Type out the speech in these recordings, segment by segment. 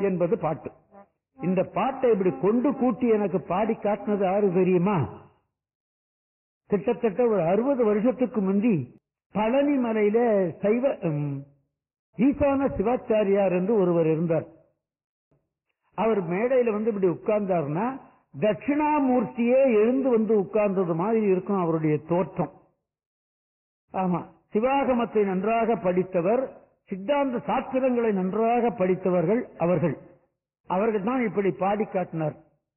என்பது பாட்டு இந்த பாட்டை இப்படி கொண்டு கூட்டி எனக்கு பாடி காட்டினது யாரு தெரியுமா கிட்டத்தட்ட ஒரு அறுபது வருஷத்துக்கு முந்தி பழனி மலையில சைவ ம், ஈசான சிவாச்சாரியார் என்று ஒருவர் இருந்தார் அவர் மேடையில வந்து இப்படி உட்கார்ந்தாருன்னா தட்சிணாமூர்த்தியே எழுந்து வந்து உட்கார்ந்தது மாதிரி இருக்கும் அவருடைய தோற்றம் ஆமா சிவாகமத்தை நன்றாக படித்தவர் சித்தாந்த சாஸ்திரங்களை நன்றாக படித்தவர்கள் அவர்கள் அவர்கள் தான் இப்படி பாடி காட்டினார்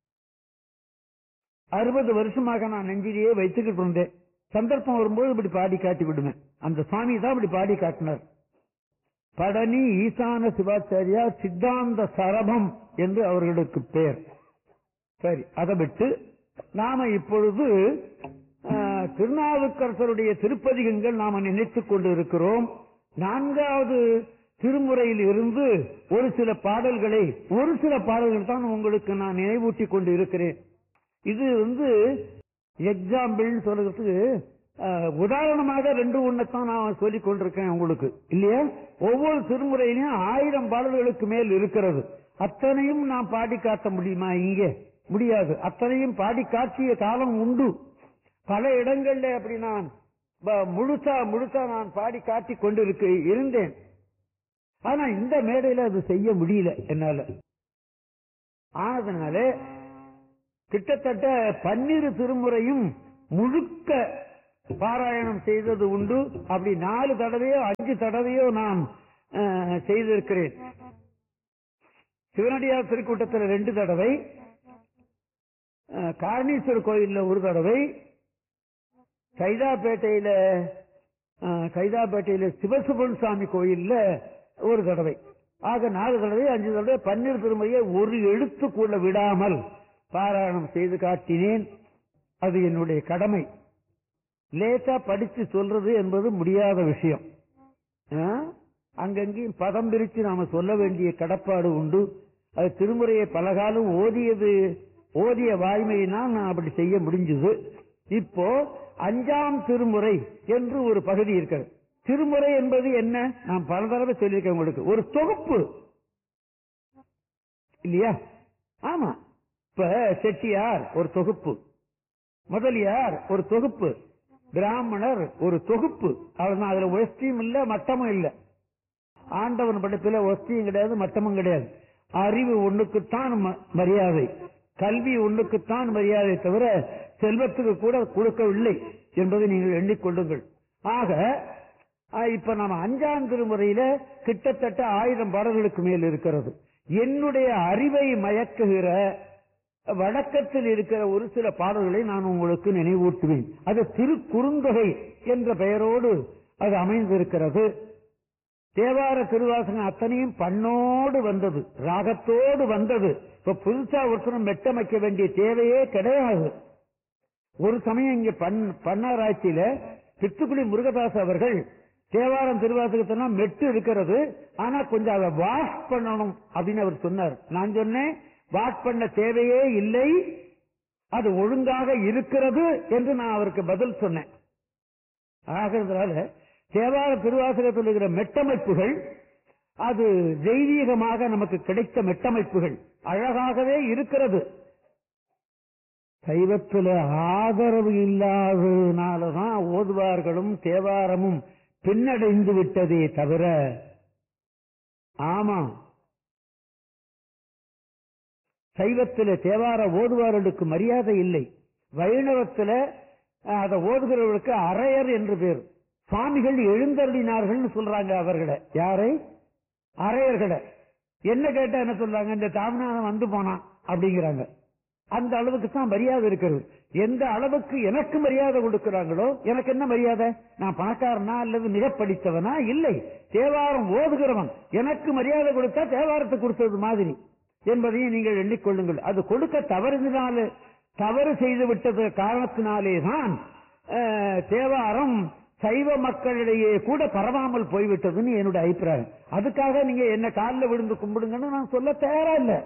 அறுபது வருஷமாக நான் நெஞ்சிலேயே வைத்துக்கிட்டு இருந்தேன் சந்தர்ப்பம் வரும்போது இப்படி பாடி காட்டி விடுவேன் அந்த சுவாமி தான் இப்படி பாடி காட்டினார் பழனி ஈசான சிவாச்சாரியா சித்தாந்த சரபம் என்று அவர்களுக்கு பெயர் சரி அதை விட்டு நாம இப்பொழுது ஆஹ், திருநாவுக்கரசருடைய திருப்பதிகங்கள் நாம நினைத்துக் கொண்டு இருக்கிறோம் நான்காவது திருமுறையில் இருந்து ஒரு சில பாடல்களை ஒரு சில பாடல்கள் தான் உங்களுக்கு நான் நினைவூட்டிக் கொண்டு இருக்கிறேன் இது வந்து எக்ஸாம்பிள் சொல்றதுக்கு ஆஹ், உதாரணமாக ரெண்டு ஒண்ணத்தான் நான் சொல்லிக் கொண்டிருக்கேன் உங்களுக்கு இல்லையா ஒவ்வொரு திருமுறையிலையும் ஆயிரம் பாடல்களுக்கு மேல் இருக்கிறது அத்தனையும் நான் பாடி காட்ட முடியுமா இங்கே முடியாது அத்தனையும் பாடி காட்டிய காலம் உண்டு பல இடங்கள்ல அப்படி நான் ப- முழுசா முழுசா நான் பாடி காட்டி கொண்டிருக்க இருந்தேன் ஆனா இந்த மேடையில அது செய்ய முடியல என்னால ஆனதுனால கிட்டத்தட்ட பன்னிரு திருமுறையும் முழுக்க பாராயணம் செய்தது உண்டு அப்படி நாலு தடவையோ அஞ்சு தடவையோ நான் அஹ், செய்திருக்கிறேன் சிவனடியார் திருக்கூட்டத்தில் ரெண்டு தடவை அஹ், காரணீஸ்வரர் கோயில்ல ஒரு தடவை கைதாப்பேட்டையில அஹ், கைதாப்பேட்டையில சிவசுபன் சாமி கோயில்ல ஒரு தடவை ஆக நாலு தடவை அஞ்சு தடவை பன்னீர் திருமையை ஒரு எழுத்து கூட விடாமல் பாராயணம் செய்து காட்டினேன் அது என்னுடைய கடமை லேட்டா படிச்சு சொல்றது என்பது முடியாத விஷயம் ஆ? அங்கங்கேயும் பதம் பிரித்து நாம சொல்ல வேண்டிய கடப்பாடு உண்டு அது திருமுறையை பலகாலம் ஓதியது ஓதிய வாய்மையினால் நான் அப்படி செய்ய முடிஞ்சது இப்போ அஞ்சாம் திருமுறை என்று ஒரு பகுதி இருக்கிறது திருமுறை என்பது என்ன நான் பல தடவை சொல்லியிருக்கேன் உங்களுக்கு ஒரு தொகுப்பு இல்லையா ஆமா இப்ப செட்டியார் ஒரு தொகுப்பு முதலியார் ஒரு தொகுப்பு பிராமணர் ஒரு தொகுப்பு அவர்தான் அதுல ஒஸ்தியும் இல்ல மட்டமும் இல்ல ஆண்டவன் படத்துல ஒஸ்தியும் கிடையாது மட்டமும் கிடையாது அறிவு ஒண்ணுக்குத்தான் ம- மரியாதை கல்வி ஒண்ணுக்குத்தான் மரியாதை தவிர செல்வத்துக்கு கூட கொடுக்கவில்லை என்பதை நீங்கள் எண்ணிக்கொள்ளுங்கள் ஆக ஆஹ், இப்ப நம்ம அஞ்சாம் திருமுறையில கிட்டத்தட்ட ஆயிரம் பாடல்களுக்கு மேல் இருக்கிறது என்னுடைய அறிவை மயக்குகிற வழக்கத்தில் இருக்கிற ஒரு சில பாடல்களை நான் உங்களுக்கு நினைவூட்டுவேன் அது திருக்குறுந்தொகை என்ற பெயரோடு அது அமைந்திருக்கிறது தேவார திருவாசகம் அத்தனையும் பண்ணோடு வந்தது ராகத்தோடு வந்தது இப்ப புதுசா ஒருத்தரும் மெட்டமைக்க வேண்டிய தேவையே கிடையாது ஒரு சமயம் இங்க பண் பண்ணாராய்ச்சியில பித்துக்குடி முருகதாஸ் அவர்கள் தேவாரம் திருவாசகத்தெல்லாம் மெட்டு இருக்கிறது ஆனா கொஞ்சம் அதை வாஷ் பண்ணணும் அப்படின்னு அவர் சொன்னார் நான் சொன்னேன் வாஷ் பண்ண தேவையே இல்லை அது ஒழுங்காக இருக்கிறது என்று நான் அவருக்கு பதில் சொன்னேன் ஆகிறதுனால தேவார திருவாசகத்தில் இருக்கிற மெட்டமைப்புகள் அது தெய்வீகமாக நமக்கு கிடைத்த மெட்டமைப்புகள் அழகாகவே இருக்கிறது சைவத்துல ஆதரவு இல்லாததுனாலதான் ஓதுவார்களும் தேவாரமும் பின்னடைந்து விட்டதே தவிர ஆமா சைவத்தில தேவார ஓதுவார்களுக்கு மரியாதை இல்லை வைணவத்தில அஹ், அதை ஓதுகிறவர்களுக்கு அரையர் என்று பேர் சுவாமிகள் எழுந்தருளினார்கள்னு சொல்றாங்க அவர்களை யாரை அரையர்களை என்ன கேட்டா என்ன சொல்றாங்க இந்த தாமநாதன் வந்து போனான் அப்படிங்கிறாங்க அந்த அளவுக்கு தான் மரியாதை இருக்கிறது எந்த அளவுக்கு எனக்கு மரியாதை கொடுக்கிறாங்களோ எனக்கு என்ன மரியாதை நான் பணக்காரனா அல்லது மிக படித்தவனா இல்லை தேவாரம் ஓதுகிறவன் எனக்கு மரியாதை கொடுத்தா தேவாரத்தை கொடுத்தது மாதிரி என்பதையும் நீங்கள் எண்ணிக்கொள்ளுங்கள் அது கொடுக்க தவறினால தவறு செய்து விட்டது காரணத்தினாலே தான் அஹ், தேவாரம் சைவ மக்களிடையே கூட பரவாமல் போய்விட்டதுன்னு என்னுடைய அபிப்பிராயம் அதுக்காக நீங்க என்ன காலில் விழுந்து கும்பிடுங்கன்னு நான் சொல்ல தயாரா இல்லை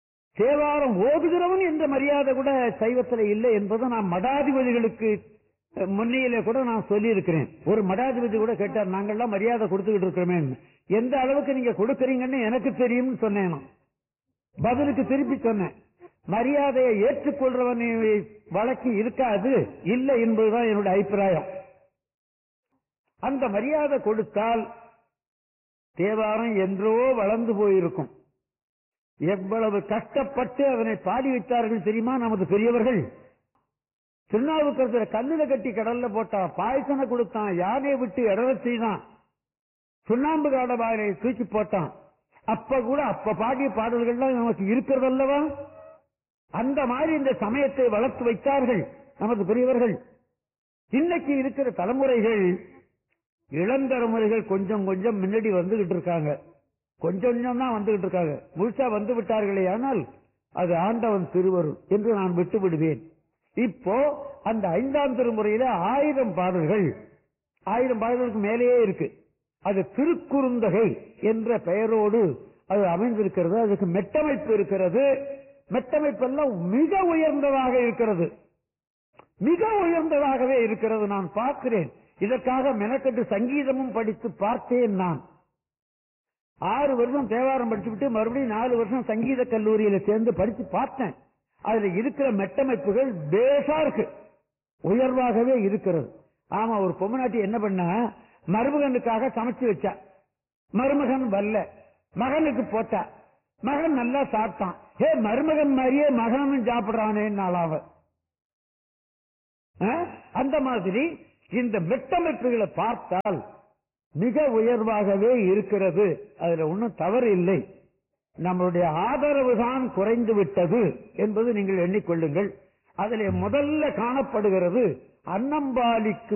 தேவாரம் ஓதுகிறவன் என்ற மரியாதை கூட சைவத்தில் இல்லை என்பது நான் மடாதிபதிகளுக்கு முன்னையில கூட நான் சொல்லி இருக்கிறேன் ஒரு மடாதிபதி கூட கேட்டார் நாங்கெல்லாம் மரியாதை கொடுத்துக்கிட்டு இருக்கிறோமே எந்த அளவுக்கு நீங்க கொடுக்கறீங்கன்னு எனக்கு தெரியும்னு சொன்னேன் நான். பதிலுக்கு திருப்பி சொன்னேன் மரியாதையை ஏற்றுக்கொள்றவன் வழக்கு இருக்காது இல்லை என்பதுதான் என்னுடைய அபிப்பிராயம் அந்த மரியாதை கொடுத்தால் தேவாரம் என்றோ வளர்ந்து போயிருக்கும் எவ்வளவு கஷ்டப்பட்டு அதனை பாடி வைத்தார்கள் தெரியுமா நமது பெரியவர்கள் திருநாவுக்கரசர் கல்லுல கட்டி கடல்ல போட்டான் பாயசனை கொடுத்தான் யானையை விட்டு இடற செய்தான் சுண்ணாம்பு காடபாயை தூக்கி போட்டான் அப்ப கூட அப்ப பாடிய பாடல்கள்லாம் நமக்கு இருக்கிறதல்லவா அந்த மாதிரி இந்த சமயத்தை வளர்த்து வைத்தார்கள் நமது பெரியவர்கள் இன்னைக்கு இருக்கிற தலைமுறைகள் இளந்தலைமுறைகள் கொஞ்சம் கொஞ்சம் முன்னாடி வந்துகிட்டு இருக்காங்க கொஞ்சம் கொஞ்சம் தான் வந்துகிட்டு இருக்காங்க முழுசா வந்து விட்டார்களே ஆனால் அது ஆண்டவன் திருவருள் என்று நான் விட்டு விடுவேன் இப்போ அந்த ஐந்தாம் திருமுறையில ஆயிரம் பாடல்கள் ஆயிரம் பாடல்களுக்கு மேலேயே இருக்கு அது திருக்குறுந்தகை என்ற பெயரோடு அது அமைந்திருக்கிறது அதுக்கு மெட்டமைப்பு இருக்கிறது மெட்டமைப்பெல்லாம் மிக உயர்ந்ததாக இருக்கிறது மிக உயர்ந்ததாகவே இருக்கிறது நான் பார்க்கிறேன் இதற்காக மெனக்கட்டு சங்கீதமும் படித்து பார்த்தேன் நான் ஆறு வருஷம் தேவாரம் படிச்சுவிட்டு மறுபடியும் நாலு வருஷம் சங்கீத கல்லூரியில சேர்ந்து படிச்சு பார்த்தேன் அதுல இருக்கிற மெட்டமைப்புகள் பேசா இருக்கு உயர்வாகவே இருக்கிறது ஆமா ஒரு பொம்மநாட்டி என்ன பண்ணா மருமகனுக்காக சமைச்சு வச்சா மருமகன் வரல மகனுக்கு போட்டா மகன் நல்லா சாப்பிட்டான் ஹே மருமகன் மாதிரியே மகனும் சாப்பிடுறானே நாளாவ அந்த மாதிரி இந்த மெட்டமைப்புகளை பார்த்தால் மிக உயர்வாகவே இருக்கிறது அதுல ஒன்றும் தவறு இல்லை நம்மளுடைய ஆதரவு தான் குறைந்து விட்டது என்பது நீங்கள் எண்ணிக்கொள்ளுங்கள் அதிலே முதல்ல காணப்படுகிறது அன்னம்பாலிக்கு